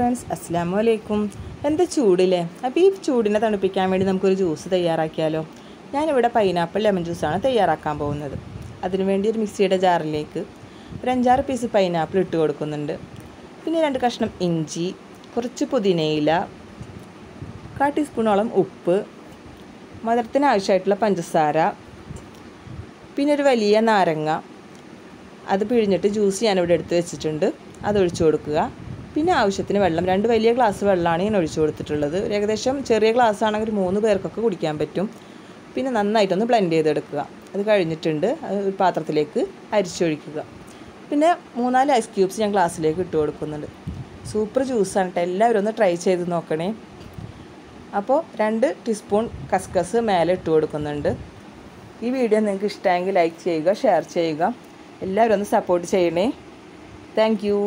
friends അസ്സാം വലൈക്കും എന്താ ചൂടില്ലേ അപ്പോൾ ഈ ചൂടിനെ തണുപ്പിക്കാൻ വേണ്ടി നമുക്കൊരു ജ്യൂസ് തയ്യാറാക്കിയാലോ ഞാനിവിടെ പൈനാപ്പിൾ ലെമൺ ജ്യൂസാണ് തയ്യാറാക്കാൻ പോകുന്നത് അതിനുവേണ്ടി ഒരു മിക്സിയുടെ ജാറിലേക്ക് ഒരു അഞ്ചാറ് പീസ് പൈനാപ്പിൾ ഇട്ട് കൊടുക്കുന്നുണ്ട് പിന്നെ രണ്ട് കഷ്ണം ഇഞ്ചി കുറച്ച് പുതിനയില കാ ടീസ്പൂണോളം ഉപ്പ് മധുരത്തിന് ആവശ്യമായിട്ടുള്ള പഞ്ചസാര പിന്നെ ഒരു വലിയ നാരങ്ങ അത് പിഴിഞ്ഞിട്ട് ജ്യൂസ് ഞാനിവിടെ എടുത്ത് വെച്ചിട്ടുണ്ട് അത് ഒഴിച്ചു കൊടുക്കുക പിന്നെ ആവശ്യത്തിന് വെള്ളം രണ്ട് വലിയ ഗ്ലാസ് വെള്ളമാണ് ഞാൻ ഒഴിച്ചു കൊടുത്തിട്ടുള്ളത് ഒരു ഏകദേശം ചെറിയ ഗ്ലാസ് ആണെങ്കിൽ ഒരു മൂന്ന് പേർക്കൊക്കെ കുടിക്കാൻ പറ്റും പിന്നെ നന്നായിട്ടൊന്ന് ബ്ലെൻഡ് ചെയ്തെടുക്കുക അത് കഴിഞ്ഞിട്ടുണ്ട് അത് ഒരു പാത്രത്തിലേക്ക് അരിച്ചൊഴിക്കുക പിന്നെ മൂന്നാല് ഐസ് ക്യൂബ്സ് ഞാൻ ഗ്ലാസ്സിലേക്ക് ഇട്ട് കൊടുക്കുന്നുണ്ട് സൂപ്പർ ജ്യൂസാണ് കേട്ടോ എല്ലാവരും ഒന്ന് ട്രൈ ചെയ്ത് നോക്കണേ അപ്പോൾ രണ്ട് ടീസ്പൂൺ കസ്കസ് മേലെ ഇട്ട് കൊടുക്കുന്നുണ്ട് ഈ വീഡിയോ നിങ്ങൾക്ക് ഇഷ്ടമെങ്കിൽ ലൈക്ക് ചെയ്യുക ഷെയർ ചെയ്യുക എല്ലാവരും ഒന്ന് സപ്പോർട്ട് ചെയ്യണേ താങ്ക്